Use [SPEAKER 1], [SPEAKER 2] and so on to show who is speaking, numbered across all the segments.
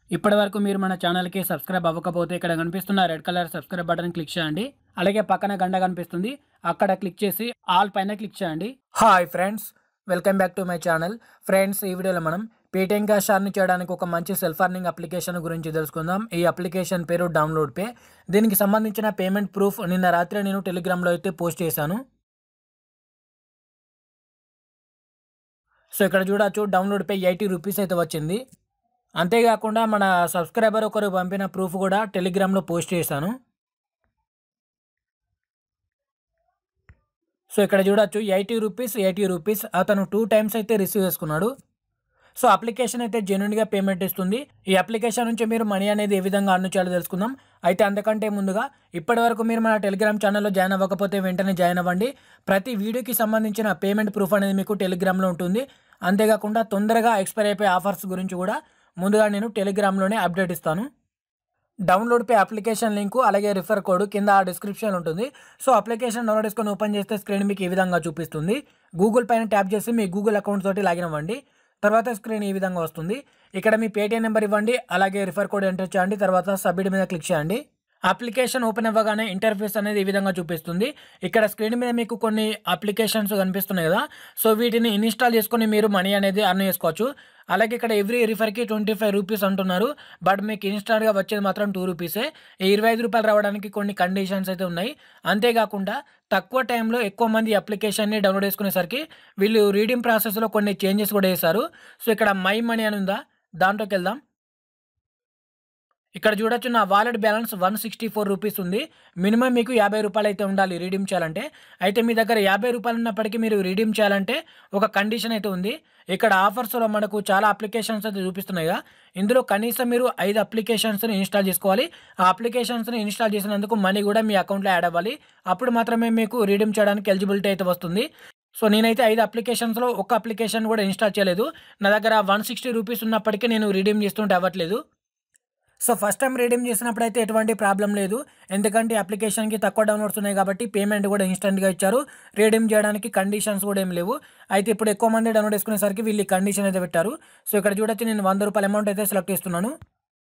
[SPEAKER 1] ఇప్పటి వరకు మీరు మన ఛానల్కి సబ్స్క్రైబ్ అవ్వకపోతే ఇక్కడ కనిపిస్తున్న red colour subscribe button click చేయండి అలాగే పక్కన గంట కనిపిస్తుంది అక్కడ క్లిక్ చేసి ఆల్ పైన క్లిక్ చేయండి hi friends welcome back to my channel friends ఈ వీడియోలో మనం పేటిఎం క్యాష్ అర్న్ చేయడానికి ఒక మంచి సెల్ఫ్ అర్నింగ్ అప్లికేషన్ గురించి తెలుసుకుందాం ఈ అప్లికేషన్ పేరు డౌన్లోడ్ పే దీనికి సంబంధించిన పేమెంట్ ప్రూఫ్ నిన్న రాత్రి నేను టెలిగ్రామ్లో అయితే పోస్ట్ చేశాను సో ఇక్కడ చూడొచ్చు డౌన్లోడ్ పే ఎయిటీ రూపీస్ అయితే వచ్చింది అంతేకాకుండా మన సబ్స్క్రైబర్ ఒకరు పంపిన ప్రూఫ్ కూడా టెలిగ్రామ్లో పోస్ట్ చేశాను సో ఇక్కడ చూడొచ్చు ఎయిటీ రూపీస్ ఎయిటీ రూపీస్ అతను టూ టైమ్స్ అయితే రిసీవ్ చేసుకున్నాడు సో అప్లికేషన్ అయితే జెన్యున్గా పేమెంట్ ఇస్తుంది ఈ అప్లికేషన్ నుంచి మీరు మనీ అనేది ఏ విధంగా అర్న్ చేయాలో తెలుసుకుందాం అయితే అంతకంటే ముందుగా ఇప్పటి వరకు మీరు మన టెలిగ్రామ్ ఛానల్లో జాయిన్ అవ్వకపోతే వెంటనే జాయిన్ అవ్వండి ప్రతి వీడియోకి సంబంధించిన పేమెంట్ ప్రూఫ్ అనేది మీకు టెలిగ్రామ్లో ఉంటుంది అంతేకాకుండా తొందరగా ఎక్స్పైర్ అయిపోయే ఆఫర్స్ గురించి కూడా ముందుగా నేను టెలిగ్రామ్లోనే అప్డేట్ ఇస్తాను డౌన్లోడ్ పే అప్లికేషన్ లింకు అలాగే రిఫర్ కోడ్ కింద డిస్క్రిప్షన్ ఉంటుంది సో అప్లికేషన్ డౌన్లోడ్ చేసుకొని ఓపెన్ చేస్తే స్క్రీన్ మీకు ఈ విధంగా చూపిస్తుంది గూగుల్ పైన ట్యాప్ చేసి మీ గూగుల్ అకౌంట్ తోటి లాగిన్ అవ్వండి తర్వాత స్క్రీన్ ఈ విధంగా వస్తుంది ఇక్కడ మీ పేటీఎం నెంబర్ ఇవ్వండి అలాగే రిఫర్ కోడ్ ఎంటర్ చేయండి తర్వాత సబ్మిట్ మీద క్లిక్ చేయండి అప్లికేషన్ ఓపెన్ అవ్వగానే ఇంటర్ఫేస్ అనేది ఈ విధంగా చూపిస్తుంది ఇక్కడ స్క్రీన్ మీద మీకు కొన్ని అప్లికేషన్స్ కనిపిస్తున్నాయి కదా సో వీటిని ఇన్స్టాల్ చేసుకొని మీరు మనీ అనేది అర్న్ చేసుకోవచ్చు అలాగే ఇక్కడ ఎవ్రీ రిఫర్కి ట్వంటీ ఫైవ్ రూపీస్ అంటున్నారు బట్ మీకు ఇన్స్టాల్గా వచ్చేది మాత్రం టూ రూపీసే ఈ ఇరవై ఐదు రూపాయలు రావడానికి కొన్ని కండిషన్స్ అయితే ఉన్నాయి అంతేకాకుండా తక్కువ టైంలో ఎక్కువ మంది అప్లికేషన్ని డౌన్లోడ్ చేసుకునేసరికి వీళ్ళు రీడింగ్ ప్రాసెస్లో కొన్ని చేంజెస్ కూడా చేశారు సో ఇక్కడ మై మనీ అని ఉందా దాంట్లోకి వెళ్దాం ఇక్కడ చూడొచ్చు నా wallet balance one sixty four rupees ఉంది మినిమం మీకు యాభై రూపాయలు అయితే ఉండాలి రీడీమ్ చేయాలంటే అయితే మీ దగ్గర యాభై రూపాయలు ఉన్నప్పటికీ మీరు రీడీమ్ చేయాలంటే ఒక కండిషన్ అయితే ఉంది ఇక్కడ ఆఫర్స్లో మనకు చాలా అప్లికేషన్స్ అయితే చూపిస్తున్నాయి కదా ఇందులో కనీసం మీరు ఐదు అప్లికేషన్స్ని ఇన్స్టాల్ చేసుకోవాలి ఆ అప్లికేషన్స్ని ఇన్స్టాల్ చేసినందుకు మనీ కూడా మీ అకౌంట్లో యాడ్ అవ్వాలి అప్పుడు మాత్రమే మీకు రీడీమ్ చేయడానికి ఎలిజిబిలిటీ అయితే వస్తుంది సో నేనైతే ఐదు అప్లికేషన్స్లో ఒక అప్లికేషన్ కూడా ఇన్స్టాల్ చేయలేదు నా దగ్గర వన్ సిక్స్టీ రూపీస్ ఉన్నప్పటికీ నేను రీడీమ్ చేస్తుంటే అవ్వట్లేదు సో ఫస్ట్ టైం రీడీమ్ చేసినప్పుడు అయితే ఎటువంటి ప్రాబ్లం లేదు ఎందుకంటే అప్లికేషన్కి తక్కువ డౌన్లోడ్స్ ఉన్నాయి కాబట్టి పేమెంట్ కూడా ఇన్స్టెంట్గా ఇచ్చారు రీడీమ్ చేయడానికి కండిషన్స్ కూడా ఏం లేవు అయితే ఇప్పుడు ఎక్కువ మంది డౌన్లోడ్ చేసుకునేసరికి వీళ్ళు కండిషన్ అయితే పెట్టారు సో ఇక్కడ చూడొచ్చు నేను వంద రూపాయల అమౌంట్ అయితే సెలెక్ట్ చేస్తున్నాను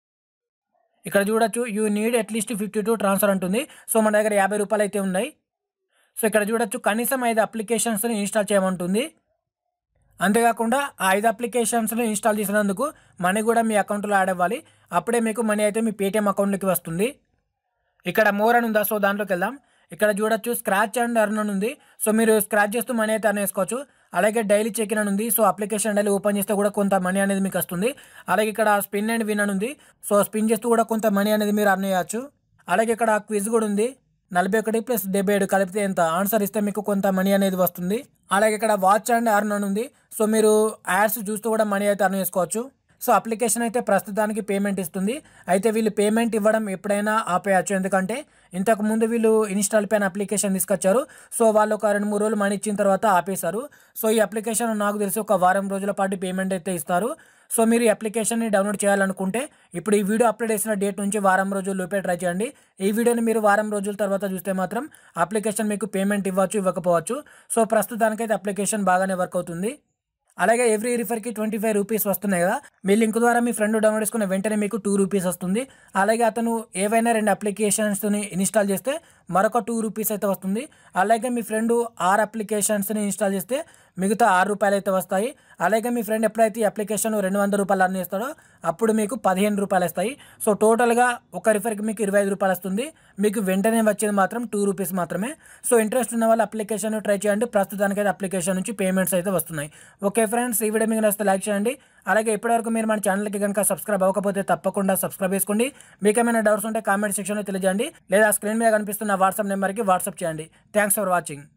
[SPEAKER 1] ఇక్కడ చూడొచ్చు you need at least fifty to transfer అంటుంది సో మన దగ్గర యాభై రూపాయలు అయితే ఉన్నాయి సో ఇక్కడ చూడొచ్చు కనీసం ఐదు అప్లికేషన్స్ని ఇన్స్టాల్ చేయమంటుంది అంతేకాకుండా ఆ ఐదు అప్లికేషన్స్ని ఇన్స్టాల్ చేసినందుకు మనీ కూడా మీ అకౌంట్లో యాడ్ అవ్వాలి అప్పుడే మీకు మనీ అయితే మీ పేటిఎం అకౌంట్లోకి వస్తుంది ఇక్కడ మోర్ అని ఉందా సో దాంట్లోకి వెళ్దాం ఇక్కడ చూడొచ్చు స్క్రాచ్ అండ్ అర్న్ అని ఉంది సో మీరు స్క్రాచ్ చేస్తూ మనీ అయితే అర్న్ చేసుకోవచ్చు అలాగే డైలీ చెక్ ఇన్ అని ఉంది సో అప్లికేషన్ డైలీ ఓపెన్ చేస్తే కూడా కొంత మనీ అనేది మీకు వస్తుంది అలాగే ఇక్కడ స్పిన్ అండ్ విన్ అని ఉంది సో స్పిన్ చేస్తూ కూడా కొంత మనీ అనేది మీరు అర్న్ చేయవచ్చు అలాగే ఇక్కడ క్విజ్ కూడా ఉంది నలభై ఒకటి ప్లస్ డెబ్బై ఏడు కలిపితే ఎంత ఆన్సర్ ఇస్తే మీకు కొంత మనీ అనేది వస్తుంది అలాగే ఇక్కడ వాచ్ అండ్ అర్న్ అని ఉంది సో మీరు యాడ్స్ చూస్తూ కూడా మనీ అయితే అర్న్ చేసుకోవచ్చు సో అప్లికేషన్ అయితే ప్రస్తుతానికి పేమెంట్ ఇస్తుంది అయితే వీళ్ళు పేమెంట్ ఇవ్వడం ఎప్పుడైనా ఆపేయచ్చు ఎందుకంటే ఇంతకు ముందు వీళ్ళు ఇన్స్టాల్ పైన అప్లికేషన్ తీసుకొచ్చారు సో వాళ్ళు ఒక రెండు మూడు రోజులు మనీ ఇచ్చిన తర్వాత ఆపేశారు సో ఈ అప్లికేషన్ నాకు తెలిసి ఒక వారం రోజుల పాటు పేమెంట్ అయితే ఇస్తారు సో మీరు ఈ అప్లికేషన్ని డౌన్లోడ్ చేయాలనుకుంటే ఇప్పుడు ఈ వీడియో అప్లోడ్ చేసిన డేట్ నుంచి వారం రోజుల లోపే ట్రై చేయండి ఈ వీడియోని మీరు వారం రోజుల తర్వాత చూస్తే మాత్రం అప్లికేషన్ మీకు పేమెంట్ ఇవ్వచ్చు ఇవ్వకపోవచ్చు సో ప్రస్తుతానికైతే అప్లికేషన్ బాగానే వర్క్ అవుతుంది అలాగే ఎవ్రీ రిఫర్కి ట్వంటీ ఫైవ్ రూపీస్ వస్తున్నాయి కదా మీ లింక్ ద్వారా మీ ఫ్రెండ్ డౌన్లోడ్ చేసుకున్న వెంటనే మీకు టూ రూపీస్ వస్తుంది అలాగే అతను ఏవైనా రెండు అప్లికేషన్స్ని ఇన్స్టాల్ చేస్తే మరొక టూ రూపీస్ అయితే వస్తుంది అలాగే మీ ఫ్రెండ్ ఆరు అప్లికేషన్స్ని ఇన్స్టాల్ చేస్తే మిగతా ఆరు రూపాయలు అయితే వస్తాయి అలాగే మీ ఫ్రెండ్ ఎప్పుడైతే ఈ అప్లికేషన్ రెండు వందల రూపాయలు అర్న్ చేస్తాడో అప్పుడు మీకు పదిహేను రూపాయలు వస్తాయి సో టోటల్గా ఒక రిఫర్కి మీకు ఇరవై ఐదు రూపాయలు వస్తుంది మీకు వెంటనే వచ్చేది మాత్రం టూ రూపీస్ మాత్రమే సో ఇంట్రెస్ట్ ఉన్న వాళ్ళు అప్లికేషన్ ట్రై చేయండి ప్రస్తుతానికి అయితే అప్లికేషన్ నుంచి పేమెంట్స్ అయితే వస్తున్నాయి ఓకే ఫ్రెండ్స్ ఈ వీడియో మీకు నచ్చితే లైక్ చేయండి అలాగే ఇప్పటివరకు మీరు మన ఛానల్కి కనుక సబ్స్క్రైబ్ అవ్వకపోతే తప్పకుండా సబ్స్క్రైబ్ చేసుకోండి మీకు ఏమైనా డౌట్స్ ఉంటే కామెంట్ సెక్షన్లో తెలియజేయండి లేదా స్క్రీన్ మీద కనిపిస్తున్న వాట్సాప్ నెంబర్కి వాట్సాప్ చేయండి థ్యాంక్స్ ఫర్ వాచింగ్